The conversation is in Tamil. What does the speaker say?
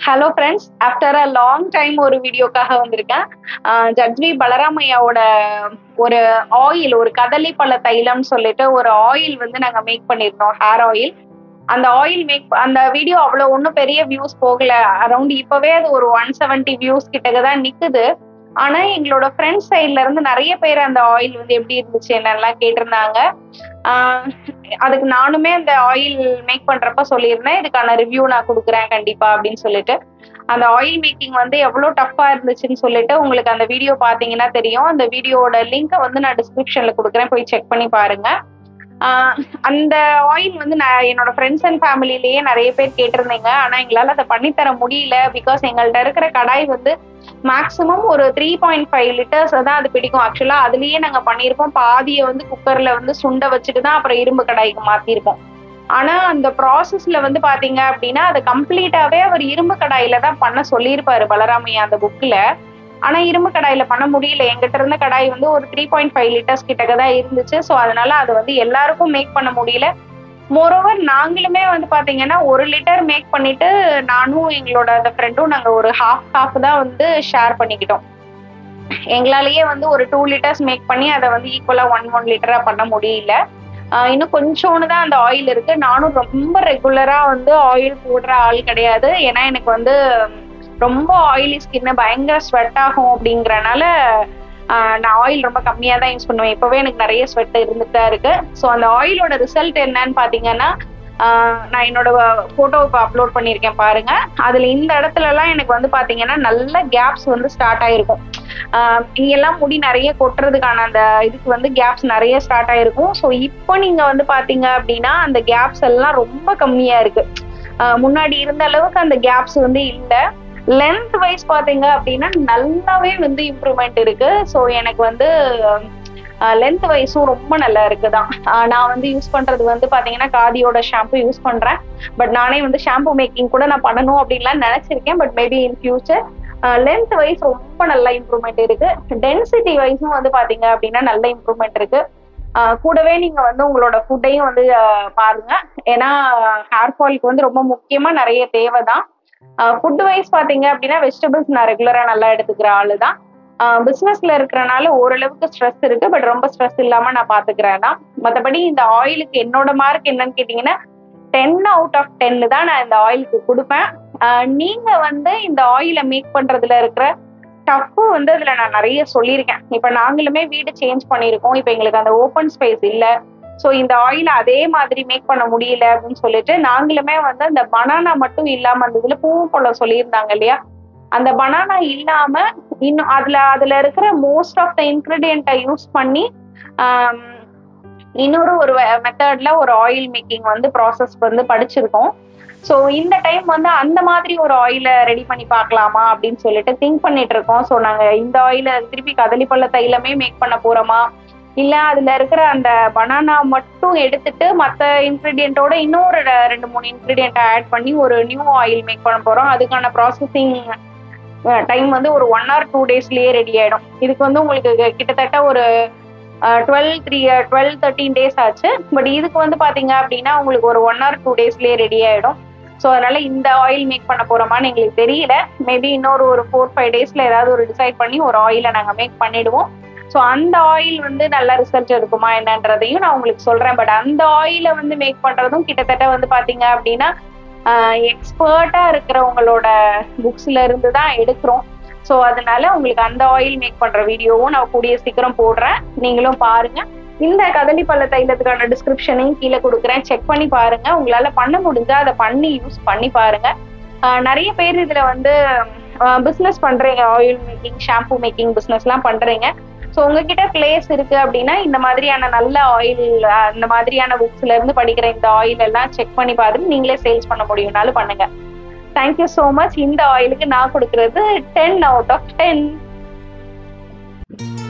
hello friends after a long time ஒரு வீடியோக்காக வந்திருக்கேன் ஜட்வி பலராமையாவோட ஒரு ஆயில் ஒரு கதலி பழ தைலம்னு சொல்லிட்டு ஒரு ஆயில் வந்து நாங்கள் மேக் பண்ணியிருந்தோம் ஹேர் ஆயில் அந்த ஆயில் மேக் அந்த வீடியோ அவ்வளோ ஒன்றும் பெரிய வியூஸ் போகல அரௌண்ட் இப்போவே அது ஒரு ஒன் செவன்ட்டி வியூஸ் கிட்டக்க தான் நிற்குது ஆனா எங்களோட ஃப்ரெண்ட்ஸ் சைட்ல இருந்து நிறைய பேர் அந்த ஆயில் வந்து எப்படி இருந்துச்சு என்னெல்லாம் கேட்டிருந்தாங்க அதுக்கு நானுமே அந்த ஆயில் மேக் பண்றப்ப சொல்லியிருந்தேன் இதுக்கான ரிவ்யூ நான் கொடுக்குறேன் கண்டிப்பா அப்படின்னு சொல்லிட்டு அந்த ஆயில் மேக்கிங் வந்து எவ்வளோ டஃப்பா இருந்துச்சுன்னு சொல்லிட்டு உங்களுக்கு அந்த வீடியோ பார்த்தீங்கன்னா தெரியும் அந்த வீடியோட லிங்கை வந்து நான் டிஸ்கிரிப்ஷன்ல கொடுக்குறேன் போய் செக் பண்ணி பாருங்க அந்த ஆயில் வந்து நான் என்னோட ஃப்ரெண்ட்ஸ் அண்ட் ஃபேமிலிலேயே நிறைய பேர் கேட்டிருந்தீங்க ஆனா எங்களால் அதை பண்ணித்தர முடியல பிகாஸ் எங்கள்கிட்ட இருக்கிற கடாய் வந்து மேக்ஸிமம் ஒரு த்ரீ பாயிண்ட் ஃபைவ் லிட்டர்ஸ் தான் அது பிடிக்கும் ஆக்சுவலா அதுலயே நாங்க பண்ணியிருப்போம் பாதியை வந்து குக்கர்ல வந்து சுண்ட வச்சுட்டு தான் அப்புறம் இரும்பு கடாய்க்கு மாத்திருப்போம் ஆனா அந்த ப்ராசஸ்ல வந்து பாத்தீங்க அப்படின்னா அதை கம்ப்ளீட்டாவே அவர் இரும்பு கடாயில தான் பண்ண சொல்லியிருப்பாரு பலராமையா அந்த புக்ல ஆனா இரும்பு கடாயில பண்ண முடியல எங்கிட்ட இருந்த கடாய் வந்து ஒரு த்ரீ பாயிண்ட் ஃபைவ் லிட்டர்ஸ் கிட்டக்க தான் இருந்துச்சு ஸோ அதனால அது வந்து எல்லாருக்கும் மேக் பண்ண முடியல மோரோவர் நாங்களுமே வந்து பாத்தீங்கன்னா ஒரு லிட்டர் மேக் பண்ணிட்டு நானும் எங்களோட அந்த ஃப்ரெண்டும் நாங்க ஒரு ஹாஃப் ஹாஃப் தான் வந்து ஷேர் பண்ணிக்கிட்டோம் எங்களாலேயே வந்து ஒரு டூ லிட்டர்ஸ் மேக் பண்ணி அதை வந்து ஈக்குவலா ஒன் ஒன் லிட்டரா பண்ண முடியல இன்னும் கொஞ்சோன்னு தான் அந்த ஆயில் இருக்கு நானும் ரொம்ப ரெகுலரா வந்து ஆயில் போடுற ஆள் கிடையாது ஏன்னா எனக்கு வந்து ரொம்ப ஆயிலி ஸ்கின்னு பயங்கர ஸ்வெட் ஆகும் அப்படிங்கறனால நான் ஆயில் ரொம்ப கம்மியாக தான் யூஸ் பண்ணுவேன் இப்போவே எனக்கு நிறைய ஸ்வெட் இருந்துட்டு தான் இருக்கு ஸோ அந்த ஆயிலோட ரிசல்ட் என்னன்னு பார்த்தீங்கன்னா நான் என்னோட ஃபோட்டோ இப்போ அப்லோட் பண்ணியிருக்கேன் பாருங்க அதில் இந்த இடத்துலலாம் எனக்கு வந்து பார்த்தீங்கன்னா நல்ல கேப்ஸ் வந்து ஸ்டார்ட் ஆயிருக்கும் இங்கெல்லாம் முடி நிறைய கொட்டுறதுக்கான அந்த இதுக்கு வந்து கேப்ஸ் நிறைய ஸ்டார்ட் ஆயிருக்கும் ஸோ இப்போ நீங்கள் வந்து பார்த்தீங்க அப்படின்னா அந்த கேப்ஸ் எல்லாம் ரொம்ப கம்மியாக இருக்கு முன்னாடி இருந்த அளவுக்கு அந்த கேப்ஸ் வந்து இல்லை லென்த் வைஸ் பாத்தீங்க அப்படின்னா நல்லாவே வந்து இம்ப்ரூவ்மெண்ட் இருக்கு ஸோ எனக்கு வந்து லென்த் வைஸும் ரொம்ப நல்லா இருக்குதான் நான் வந்து யூஸ் பண்றது வந்து பாத்தீங்கன்னா காதியோட ஷாம்பு யூஸ் பண்றேன் பட் நானே வந்து ஷாம்பு மேக்கிங் கூட நான் பண்ணணும் அப்படின்லாம் நினைச்சிருக்கேன் but maybe in future length wise ரொம்ப நல்ல இம்ப்ரூவ்மெண்ட் இருக்கு டென்சிட்டி வைஸும் வந்து பாத்தீங்க அப்படின்னா நல்ல இம்ப்ரூவ்மெண்ட் இருக்கு கூடவே நீங்க வந்து உங்களோட ஃபுட்டையும் வந்து பாருங்க ஏன்னா ஹேர் ஃபாலுக்கு வந்து ரொம்ப முக்கியமா நிறைய தேவை தான் ஃபுட் வைஸ் பாத்தீங்க அப்படின்னா வெஜிடபிள்ஸ் நான் ரெகுலரா நல்லா எடுத்துக்கிற ஆளு தான் பிசினஸ்ல இருக்கிறனால ஓரளவுக்கு ஸ்ட்ரெஸ் இருக்கு பட் ரொம்ப ஸ்ட்ரெஸ் இல்லாம நான் பாத்துக்கிறேன் தான் மற்றபடி இந்த ஆயிலுக்கு என்னோட மார்க் என்னன்னு கேட்டீங்கன்னா டென் அவுட் ஆஃப் டென்னு தான் நான் இந்த ஆயிலுக்கு கொடுப்பேன் நீங்க வந்து இந்த ஆயிலை மேக் பண்றதுல இருக்கிற டஃப்பு வந்து அதுல நான் நிறைய சொல்லியிருக்கேன் இப்ப நாங்களுமே வீடு சேஞ்ச் பண்ணியிருக்கோம் இப்ப எங்களுக்கு அந்த ஓப்பன் ஸ்பேஸ் இல்லை ஸோ இந்த ஆயில் அதே மாதிரி மேக் பண்ண முடியல அப்படின்னு சொல்லிட்டு நாங்களுமே வந்து அந்த பனானா மட்டும் இல்லாம அந்த இதுல பூ பழம் சொல்லியிருந்தாங்க இல்லையா அந்த பனானா இல்லாம இன்னும் அதுல அதுல இருக்கிற மோஸ்ட் ஆஃப் த இன்கிரீடியண்ட்டை யூஸ் பண்ணி இன்னொரு ஒரு மெத்தட்ல ஒரு ஆயில் மேக்கிங் வந்து ப்ராசஸ் வந்து படிச்சிருக்கோம் ஸோ இந்த டைம் வந்து அந்த மாதிரி ஒரு ஆயிலை ரெடி பண்ணி பார்க்கலாமா அப்படின்னு சொல்லிட்டு திங்க் பண்ணிட்டு இருக்கோம் ஸோ நாங்கள் இந்த ஆயிலை திருப்பி கதலிப்பள்ள தைலமே மேக் பண்ண போறோமா இல்ல அதுல இருக்கிற அந்த பனானா மட்டும் எடுத்துட்டு மற்ற இன்க்ரீடியன்ட்டோட இன்னொரு ரெண்டு மூணு இன்க்ரீடியன்ட் ஆட் பண்ணி ஒரு நியூ ஆயில் மேக் பண்ண போறோம் அதுக்கான ப்ராசஸிங் டைம் வந்து ஒரு ஒன் ஆர் டூ டேஸ்லயே ரெடி ஆயிடும் இதுக்கு வந்து உங்களுக்கு கிட்டத்தட்ட ஒரு twelve three twelve thirteen days ஆச்சு பட் இதுக்கு வந்து பாத்தீங்க அப்படின்னா உங்களுக்கு ஒரு ஒன் ஆர் டூ டேஸ்லயே ரெடி ஆயிடும் ஸோ அதனால இந்த ஆயில் மேக் பண்ண போறோமான்னு எங்களுக்கு தெரியல மேபி இன்னொரு ஒரு ஃபோர் ஃபைவ் டேஸ்ல ஏதாவது ஒரு டிசைட் பண்ணி ஒரு ஆயிலை நாங்கள் மேக் பண்ணிடுவோம் ஸோ அந்த ஆயில் வந்து நல்ல ரிசல்ட் இருக்குமா என்னன்றதையும் நான் உங்களுக்கு சொல்றேன் பட் அந்த ஆயிலை வந்து மேக் பண்றதும் கிட்டத்தட்ட வந்து பாத்தீங்க அப்படின்னா எக்ஸ்பர்ட்டா இருக்கிறவங்களோட புக்ஸ்ல இருந்து தான் எடுக்கிறோம் ஸோ அதனால உங்களுக்கு அந்த ஆயில் மேக் பண்ற வீடியோவும் நான் கூடிய சீக்கிரம் போடுறேன் நீங்களும் பாருங்க இந்த கதலி பள்ள தைலத்துக்கான டிஸ்கிரிப்ஷனையும் கீழே கொடுக்குறேன் செக் பண்ணி பாருங்க உங்களால பண்ண முடிஞ்சா அதை பண்ணி யூஸ் பண்ணி பாருங்க நிறைய பேர் இதுல வந்து பிஸ்னஸ் பண்றீங்க oil making shampoo making business எல்லாம் பண்றீங்க ஸோ உங்ககிட்ட பிளேஸ் இருக்கு அப்படின்னா இந்த மாதிரியான நல்ல ஆயில் இந்த மாதிரியான புக்ஸ்ல இருந்து படிக்கிற இந்த ஆயில் எல்லாம் செக் பண்ணி பார்த்துட்டு நீங்களே சேல்ஸ் பண்ண முடியும்னாலும் பண்ணுங்க தேங்க்யூ ஸோ மச் இந்த ஆயிலுக்கு நான் கொடுக்கறது டென் அவுட் ஆஃப் டென்